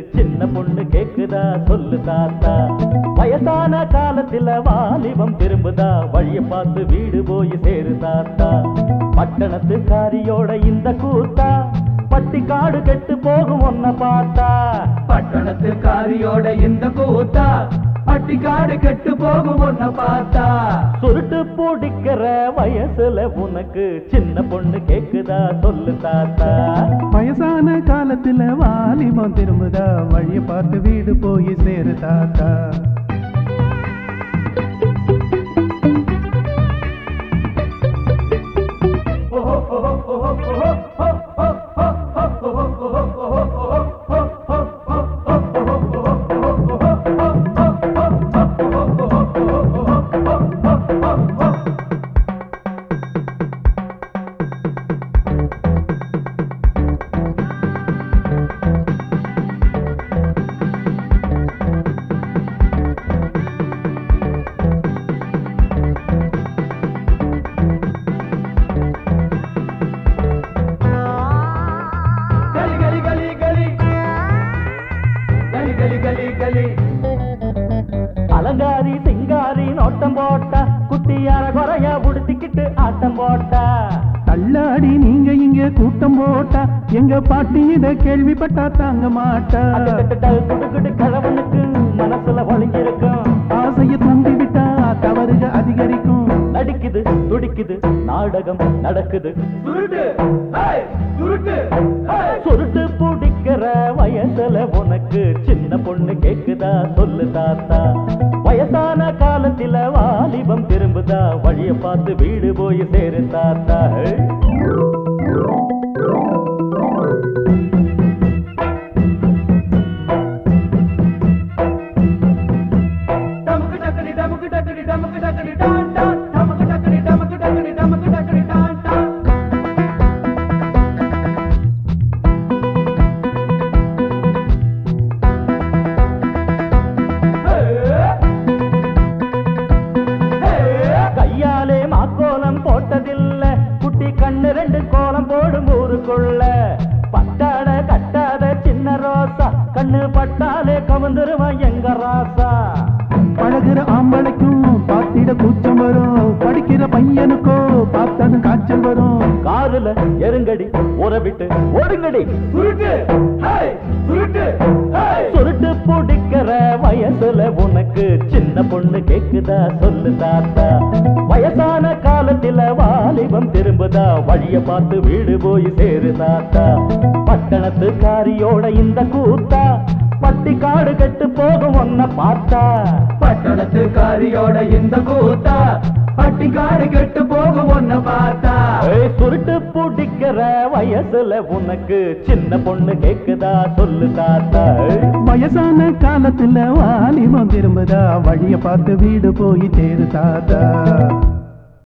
சின்ன பொண்ணு கேக்குதா சொல்லு தாத்தா வயசான காலத்துல வாலிபம் திரும்புதா வழிய பார்த்து வீடு போய் சேரு தாத்தா பட்டணத்து காரியோட இந்த கூத்தா பட்டி காடு கெட்டு போகும் ஒன்ன பார்த்தா பட்டணத்து காரியோட இந்த கூத்தா பட்டிக்காடு கெட்டு போகும் ஒன்ன பார்த்தா சுருட்டு பிடிக்கிற வயசுல உனக்கு சின்ன பொண்ணு கேக்குதா சொல்லு தாத்தா வயசான காலத்துல வாலிபம் திரும்புதா வழிய பார்த்து வீடு போய் சேரு தாத்தா கலி கலி கலி கலி கலி கலி கலி கலி அலங்காரி சிங்காரி நோட்டம் போட்டா குட்டியான குறையா புடிச்சுக்கிட்டு ஆட்டம் போட்டா தள்ளாடி நீங்க இங்க கூட்டம் போட்டா எங்க பாட்டி இத கேள்விப்பட்டா தாங்க மாட்டா அடடடட, குடுகுடு கிழவனுக்கு மனசுல ஒளிஞ்சிருக்கும் ஆசைய தூண்டி விட்டா தவறுக அதிகரிக்கும் நடிக்குது துடிக்குது நாடகம் நடக்குது சுருட்டு ஹேய் சுருட்டு ஹேய் சுருட்டு பிடிக்கிற வயசுல உனக்கு சின்ன பொண்ணு கேக்குதா சொல்லு தாத்தா வயசான காலத்துல வாலிபம் திரும்புதா வழிய பார்த்து வீடு போய் சேரு தாத்தா டமக்கு டக்கடி டமக்கு டக்கடி டமக்கு டக்கடி டான் டான் டமக்கு டக்கடி டமக்கு டக்கடி டமக்கு டக்கடி டான் டான் கையாலே மாக்கோலம் போட்டதில்ல குட்டி கண்ணு ரெண்டு கோலம் போடும் ஊருக்குள்ள பட்டாட கட்டாத சின்ன ரோசா கண்ணு பட்டாலே கவுந்துருவான் எங்க ராசா பழகுற ஆம்பளைக்கும் பார்த்திட கூச்சம் வரும் படிக்கிற பையனுக்கோ பார்த்ததும் காய்ச்சல் வரும் காதுல எருங்கடி ஊற விட்டு ஒடுங்கடி சுருட்டு ஹேய் சுருட்டு ஹேய் சுருட்டு பிடிக்கிற வயசுல உனக்கு சின்ன பொண்ணு கேக்குதா சொல்லு தாத்தா வயசான காலத்துல வாலிபம் திரும்புதா வழிய பார்த்து வீடு போய் சேரு தாத்தா பட்டணத்து காரியோட இந்த கூத்தா பட்டி காடு கெட்டு போகும் ஒன்ன பார்த்தா பட்டணத்து காரியோட இந்த கூத்தா பட்டிக்காடு கெட்டு போகும் ஒன்ன பார்த்தா ஏய், சுருட்டு பிடிக்கிற வயசுல உனக்கு சின்ன பொண்ணு கேக்குதா சொல்லு தாத்தா வயசான காலத்துல வாலிபம் திரும்புதா வழிய பார்த்து வீடு போய் சேரு தாத்தா